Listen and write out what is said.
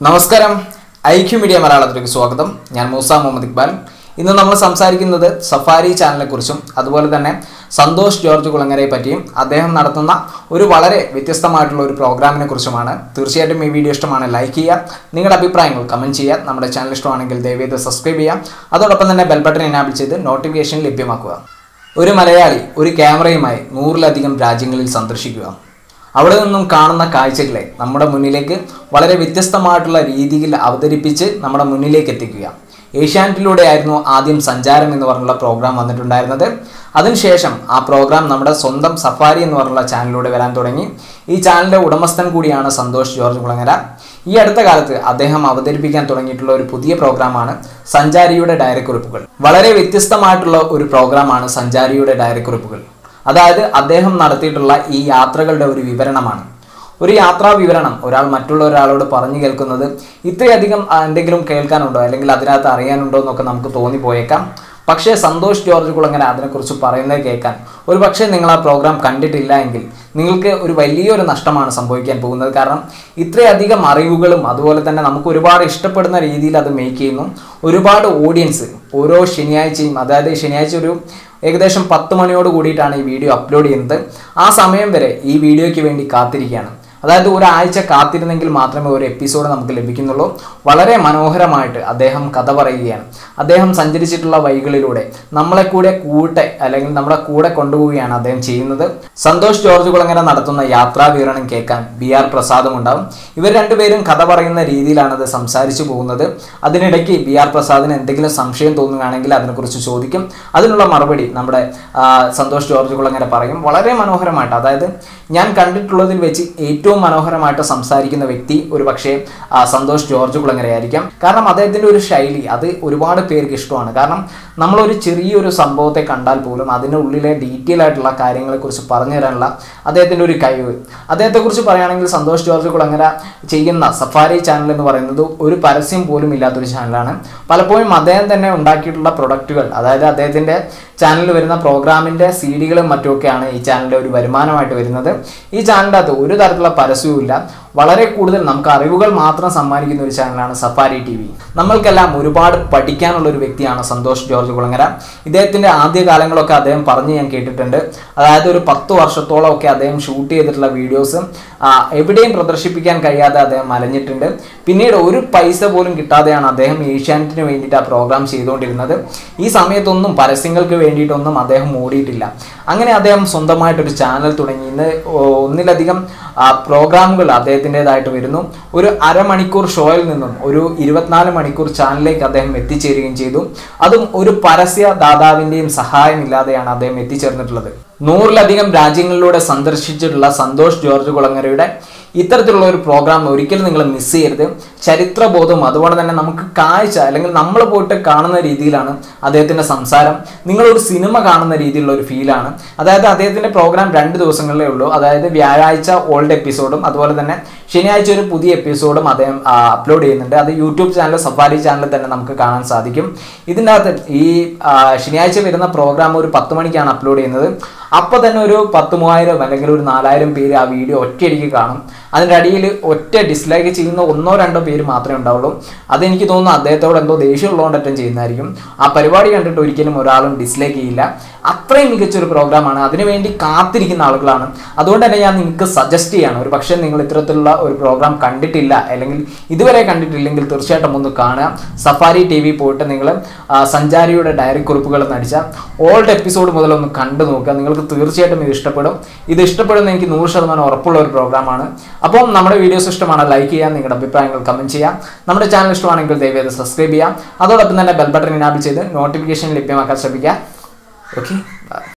നമസ്കാരം IQ media മലയാളത്തിലേക്ക് സ്വാഗതം ഞാൻ മൂസ മുഹമ്മദ് ഇക്ബാൽ ഇന്ന് നമ്മൾ സംസാരിക്കുന്നത് സഫാരി ചാനലിനെ കുറിച്ചും അതുപോലെ തന്നെ സന്തോഷ് ജോർജ് കുളങ്ങരയെ പറ്റിയും അദ്ദേഹം നടത്തുന്ന ഒരു വളരെ വ്യത്യസ്തമായിട്ടുള്ള ഒരു പ്രോഗ്രാമിനെ കുറിച്ചുമാണ് തീർച്ചയായിട്ടും ഈ വീഡിയോ ഇഷ്ടമാണ് ലൈക്ക് ചെയ്യുക നിങ്ങളുടെ അഭിപ്രായങ്ങൾ കമൻറ്റ് ചെയ്യുക നമ്മുടെ ചാനൽ ഇഷ്ടമാണെങ്കിൽ ദയവേത് സബ്സ്ക്രൈബ് ചെയ്യുക അതോടൊപ്പം തന്നെ ബെൽ ബട്ടൺ എനാബിൾ ചെയ്ത് നോട്ടിഫിക്കേഷൻ ലഭ്യമാക്കുക ഒരു മലയാളി ഒരു ക്യാമറയുമായി നൂറിലധികം രാജ്യങ്ങളിൽ സന്ദർശിക്കുക അവിടെ നിന്നും കാണുന്ന കാഴ്ചകളെ നമ്മുടെ മുന്നിലേക്ക് വളരെ വ്യത്യസ്തമായിട്ടുള്ള രീതിയിൽ അവതരിപ്പിച്ച് നമ്മുടെ മുന്നിലേക്ക് എത്തിക്കുക ഏഷ്യാനെറ്റിലൂടെ ആയിരുന്നു ആദ്യം സഞ്ചാരം എന്ന് പറഞ്ഞുള്ള പ്രോഗ്രാം വന്നിട്ടുണ്ടായിരുന്നത് അതിനുശേഷം ആ പ്രോഗ്രാം നമ്മുടെ സ്വന്തം സഫാരി എന്ന് പറഞ്ഞുള്ള ചാനലിലൂടെ വരാൻ തുടങ്ങി ഈ ചാനലിൻ്റെ ഉടമസ്ഥൻ കൂടിയാണ് സന്തോഷ് ജോർജ് കുളങ്ങര ഈ അടുത്ത കാലത്ത് അദ്ദേഹം അവതരിപ്പിക്കാൻ തുടങ്ങിയിട്ടുള്ള ഒരു പുതിയ പ്രോഗ്രാമാണ് സഞ്ചാരിയുടെ ഡയറിക്കുറിപ്പുകൾ വളരെ വ്യത്യസ്തമായിട്ടുള്ള ഒരു പ്രോഗ്രാമാണ് സഞ്ചാരിയുടെ ഡയറിക്കുറിപ്പുകൾ അതായത് അദ്ദേഹം നടത്തിയിട്ടുള്ള ഈ യാത്രകളുടെ ഒരു വിവരണമാണ് ഒരു യാത്രാ വിവരണം ഒരാൾ മറ്റുള്ള ഒരാളോട് പറഞ്ഞു കേൾക്കുന്നത് ഇത്രയധികം ആ, എന്തെങ്കിലും കേൾക്കാനുണ്ടോ അല്ലെങ്കിൽ അതിനകത്ത് അറിയാനുണ്ടോ എന്നൊക്കെ നമുക്ക് തോന്നിപ്പോയേക്കാം പക്ഷേ സന്തോഷ് ജോർജ് കുളങ്ങര അതിനെക്കുറിച്ച് പറയുന്നത് കേൾക്കാൻ ഒരു പക്ഷേ നിങ്ങൾ ആ പ്രോഗ്രാം കണ്ടിട്ടില്ല എങ്കിൽ നിങ്ങൾക്ക് ഒരു വലിയൊരു നഷ്ടമാണ് സംഭവിക്കാൻ പോകുന്നത് കാരണം ഇത്രയധികം അറിവുകളും അതുപോലെ തന്നെ നമുക്ക് ഒരുപാട് ഇഷ്ടപ്പെടുന്ന രീതിയിൽ അത് മേക്ക് ചെയ്യുന്നു ഒരുപാട് ഓഡിയൻസ് ഓരോ ശനിയാഴ്ചയും അതായത് ശനിയാഴ്ച ഒരു ഏകദേശം പത്ത് മണിയോട് കൂടിയിട്ടാണ് ഈ വീഡിയോ അപ്ലോഡ് ചെയ്യുന്നത് ആ സമയം വരെ ഈ വീഡിയോയ്ക്ക് വേണ്ടി കാത്തിരിക്കുകയാണ് അതായത് ഒരാഴ്ച കാത്തിരുന്നെങ്കിൽ മാത്രമേ ഒരു എപ്പിസോഡ് നമുക്ക് ലഭിക്കുന്നുള്ളൂ വളരെ മനോഹരമായിട്ട് അദ്ദേഹം കഥ പറയുകയാണ് അദ്ദേഹം സഞ്ചരിച്ചിട്ടുള്ള വഴികളിലൂടെ നമ്മളെ കൂടെ കൂട്ടെ അല്ലെങ്കിൽ നമ്മുടെ കൂടെ കൊണ്ടുപോവുകയാണ് അദ്ദേഹം ചെയ്യുന്നത് സന്തോഷ് ജോർജ് കുളങ്ങര നടത്തുന്ന യാത്രാ വിവരണം കേൾക്കാൻ ബി ആർ പ്രസാദും ഉണ്ടാവും ഇവർ രണ്ടുപേരും കഥ പറയുന്ന രീതിയിലാണ് അത് സംസാരിച്ചു പോകുന്നത് അതിനിടയ്ക്ക് ബി ആർ പ്രസാദിന് എന്തെങ്കിലും സംശയം തോന്നുകയാണെങ്കിൽ അതിനെക്കുറിച്ച് ചോദിക്കും അതിനുള്ള മറുപടി നമ്മുടെ ആ, സന്തോഷ് ജോർജ് കുളങ്ങര പറയും വളരെ മനോഹരമായിട്ട് അതായത് ഞാൻ കണ്ടിട്ടുള്ളതിൽ വെച്ച് ഏറ്റവും മനോഹരമായിട്ട് സംസാരിക്കുന്ന വ്യക്തി ഒരു പക്ഷേ ആ, സന്തോഷ് ജോർജ് കുളങ്ങരയായിരിക്കാം കാരണം അദ്ദേഹത്തിൻ്റെ ഒരു ശൈലി അത് ഒരുപാട് പേർക്ക് ഇഷ്ടമാണ് കാരണം നമ്മളൊരു ചെറിയൊരു സംഭവത്തെ കണ്ടാൽ പോലും അതിൻ്റെ ഉള്ളിലെ ഡീറ്റെയിൽ ആയിട്ടുള്ള കാര്യങ്ങളെക്കുറിച്ച് പറഞ്ഞു തരാനുള്ള അദ്ദേഹത്തിൻ്റെ ഒരു കഴിവ് അദ്ദേഹത്തെക്കുറിച്ച് പറയുകയാണെങ്കിൽ സന്തോഷ് ജോർജ് കുളങ്ങര ചെയ്യുന്ന സഫാരി ചാനൽ എന്ന് പറയുന്നത് ഒരു പരസ്യം പോലും ഇല്ലാത്തൊരു ചാനലാണ് പലപ്പോഴും അദ്ദേഹം തന്നെ ഉണ്ടാക്കിയിട്ടുള്ള പ്രൊഡക്റ്റുകൾ അതായത് അദ്ദേഹത്തിൻ്റെ ചാനലിൽ വരുന്ന പ്രോഗ്രാമിൻ്റെ സി ഡികളും മറ്റുമൊക്കെയാണ് ഈ ചാനലിൻ്റെ ഒരു വരുമാനമായിട്ട് വരുന്നത് ഈ ചാനലിൻ്റെ അകത്ത് ഒരു തരത്തിലുള്ള പരസ്യവും ഇല്ല വളരെ കൂടുതൽ നമുക്ക് അറിവുകൾ മാത്രം സമ്മാനിക്കുന്ന ഒരു ചാനലാണ് സഫാരി ടി വി നമ്മൾക്കെല്ലാം ഒരുപാട് പഠിക്കാനുള്ള ഒരു വ്യക്തിയാണ് സന്തോഷ് ജോർജ് കുളങ്ങര ഇദ്ദേഹത്തിൻ്റെ ആദ്യ കാലങ്ങളൊക്കെ അദ്ദേഹം പറഞ്ഞ് ഞാൻ കേട്ടിട്ടുണ്ട് അതായത് ഒരു പത്ത് വർഷത്തോളം ഒക്കെ അദ്ദേഹം ഷൂട്ട് ചെയ്തിട്ടുള്ള വീഡിയോസ് എവിടെയും പ്രദർശിപ്പിക്കാൻ കഴിയാതെ അദ്ദേഹം മലഞ്ഞിട്ടുണ്ട് പിന്നീട് ഒരു പൈസ പോലും കിട്ടാതെയാണ് അദ്ദേഹം ഏഷ്യാനെറ്റിന് വേണ്ടിയിട്ട് ആ പ്രോഗ്രാം ചെയ്തുകൊണ്ടിരുന്നത് ഈ സമയത്തൊന്നും പരസ്യങ്ങൾക്ക് വേണ്ടിയിട്ടൊന്നും അദ്ദേഹം ഓടിയിട്ടില്ല അങ്ങനെ അദ്ദേഹം സ്വന്തമായിട്ടൊരു ചാനൽ തുടങ്ങി ഇന്ന് ഒന്നിലധികം ആ, പ്രോഗ്രാമുകൾ അദ്ദേഹത്തിൻ്റെതായിട്ട് വരുന്നു ഒരു അരമണിക്കൂർ ഷോയിൽ നിന്നും ഒരു ഇരുപത്തിനാല് മണിക്കൂർ ചാനലിലേക്ക് അദ്ദേഹം എത്തിച്ചേരുകയും ചെയ്തു അതും ഒരു പരസ്യ ദാതാവിൻ്റെയും സഹായമില്ലാതെയാണ് അദ്ദേഹം എത്തിച്ചേർന്നിട്ടുള്ളത് നൂറിലധികം രാജ്യങ്ങളിലൂടെ സന്ദർശിച്ചിട്ടുള്ള സന്തോഷ് ജോർജ് കുളങ്ങരയുടെ ഇത്തരത്തിലുള്ള ഒരു പ്രോഗ്രാം ഒരിക്കലും നിങ്ങൾ മിസ് ചെയ്യരുത് ചരിത്രബോധവും അതുപോലെ തന്നെ നമുക്ക് കാഴ്ച അല്ലെങ്കിൽ നമ്മൾ പോയിട്ട് കാണുന്ന രീതിയിലാണ് അദ്ദേഹത്തിൻ്റെ സംസാരം നിങ്ങളൊരു സിനിമ കാണുന്ന രീതിയിലുള്ള ഒരു ഫീലാണ് അതായത് അദ്ദേഹത്തിൻ്റെ പ്രോഗ്രാം രണ്ട് ദിവസങ്ങളിലേ ഉള്ളൂ അതായത് വ്യാഴാഴ്ച ഓൾഡ് എപ്പിസോഡും അതുപോലെ തന്നെ ശനിയാഴ്ച ഒരു പുതിയ എപ്പിസോഡും അദ്ദേഹം അപ്ലോഡ് ചെയ്യുന്നുണ്ട് അത് യൂട്യൂബ് ചാനൽ സഫാരി ചാനലിൽ തന്നെ നമുക്ക് കാണാൻ സാധിക്കും ഇതിൻ്റെ അകത്ത് ഈ ആ, ശനിയാഴ്ച വരുന്ന പ്രോഗ്രാം ഒരു പത്ത് മണിക്കാണ് അപ്ലോഡ് ചെയ്യുന്നത് അപ്പോൾ തന്നെ ഒരു പത്ത് മൂവായിരം അല്ലെങ്കിൽ ഒരു നാലായിരം പേര് ആ വീഡിയോ ഒറ്റയടിക്ക് കാണും അതിൻ്റെ അടിയിൽ ഒറ്റ ഡിസ്ലൈക്ക് ചെയ്യുന്ന ഒന്നോ രണ്ടോ പേര് മാത്രമേ ഉണ്ടാവുള്ളൂ അതെനിക്ക് തോന്നുന്നു അദ്ദേഹത്തോട് എന്തോ ദേഷ്യമുള്ളതുകൊണ്ടറ്റം ചെയ്യുന്നതായിരിക്കും ആ പരിപാടി കണ്ടിട്ട് ഒരിക്കലും ഒരാളും ഡിസ്ലൈക്ക് ചെയ്യില്ല അത്രയും മികച്ചൊരു പ്രോഗ്രാമാണ് അതിനുവേണ്ടി കാത്തിരിക്കുന്ന ആളുകളാണ് അതുകൊണ്ട് തന്നെ ഞാൻ നിങ്ങൾക്ക് സജസ്റ്റ് ചെയ്യാണ് ഒരു പക്ഷേ നിങ്ങൾ ഇത്തരത്തിലുള്ള ഒരു പ്രോഗ്രാം കണ്ടിട്ടില്ല അല്ലെങ്കിൽ ഇതുവരെ കണ്ടിട്ടില്ലെങ്കിൽ തീർച്ചയായിട്ടും ഒന്ന് കാണുക സഫാരി ടി വി പോയിട്ട് നിങ്ങൾ സഞ്ചാരിയുടെ ഡയറി കുറിപ്പുകൾ എന്ന് അടിച്ചാൽ ഓൾഡ് എപ്പിസോഡ് മുതൽ ഒന്ന് കണ്ടു നോക്കുക നിങ്ങൾക്ക് തീർച്ചയായിട്ടും ഇത് ഇഷ്ടപ്പെടും ഇത് ഇഷ്ടപ്പെടുന്ന എനിക്ക് നൂറ് ശതമാനം ഉറപ്പുള്ള ഒരു പ്രോഗ്രാമാണ് അപ്പം നമ്മുടെ വീഡിയോസ് ഇഷ്ടമാണ് ലൈക്ക് ചെയ്യാം നിങ്ങളുടെ അഭിപ്രായങ്ങൾ കമൻറ്റ് ചെയ്യാം നമ്മുടെ ചാനൽ ഇഷ്ടമാണെങ്കിൽ ദയവേത് സബ്സ്ക്രൈബ് ചെയ്യാം അതോടൊപ്പം തന്നെ ബെൽ ബട്ടൺ ഇനാബിൾ ചെയ്ത് നോട്ടിഫിക്കേഷൻ ലഭ്യമാക്കാൻ ശ്രമിക്കുക ഓക്കെ